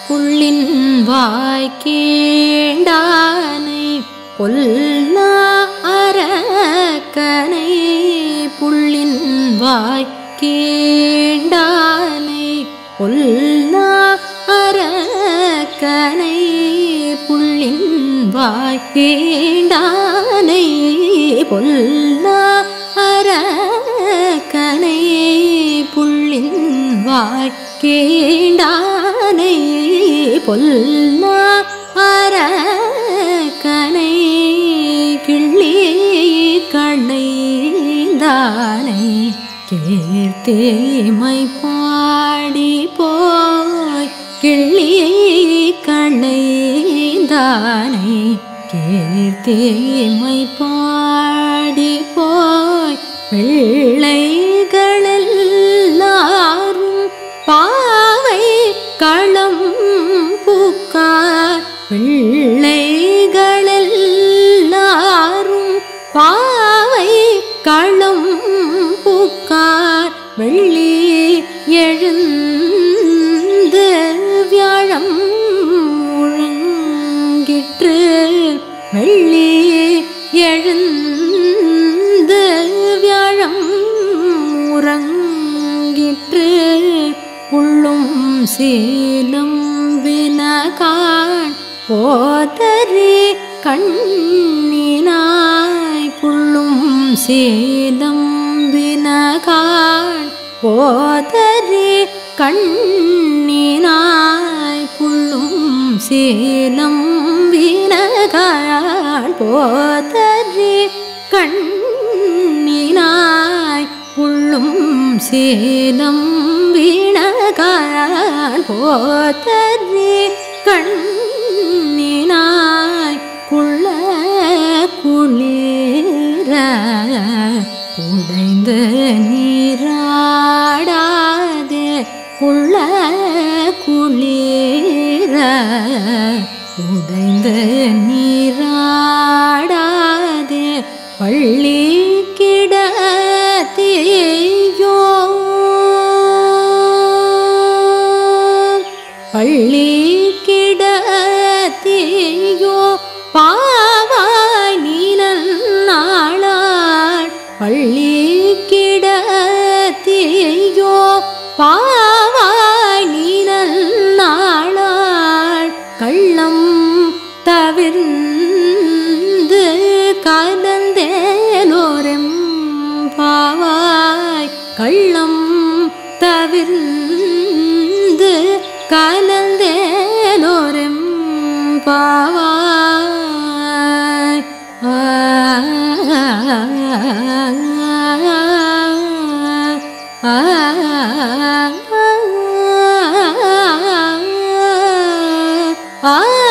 புள்ளின் வாய்க்கேண்டானை பொல்லா அரக்கனை புள்ளின் வாய்க்கேண்டானை பொல்லா அரக்கனை புள்ளின் வாய்க்கேண்டானை பொல்லா அரக்கனை புள்ளின் வாய்க்கேண்டானை பொல்லா அரக்கனை கிள்ளி கண்ணைந்தானை கீர்த்திமை பாடி போய் கிள்ளி கண்ணைந்தானை கீர்த்திமை பாடி போய் பிள்ளைகளெல்லாரும் பாவை களம் பூக்கார் பிள்ளைகளெல்லாரும் பாவை களம் பூக்கார் வெள்ளி எழுந்து வியாழம் முழங்கிற்று வெள்ளி எழுந்து வியாழம் உறங்கிற்று உள்ளும் சீலும் வினகான் போதரி கண்ணினாய் புள்ளும் சேலம் வினகான் போதரி கண்ணினாய் புள்ளும் சேலம் வினகான் போதரி கண்ணினாய் புள்ளும் சேலம் வீணகான் போதரி கண்ணினாய் குள்ள குளிர உடைந்து நீராடாதே குள்ள குளிர உடைந்து நீராடாதே பள்ளி கிடத்தியோ பள்ளி கிடத்தியோ பாவாய் நீலன் நாளாள் பள்ளி கிடத்தியோ பாவாய் நீலன் நாளாள் கள்ளம் தவிர்ந்து கலந்தேலோரெம் பாவாய் கள்ளம் தவிர்ந்து கலந்தேலோரெம் பாவாய் ஆ ஆ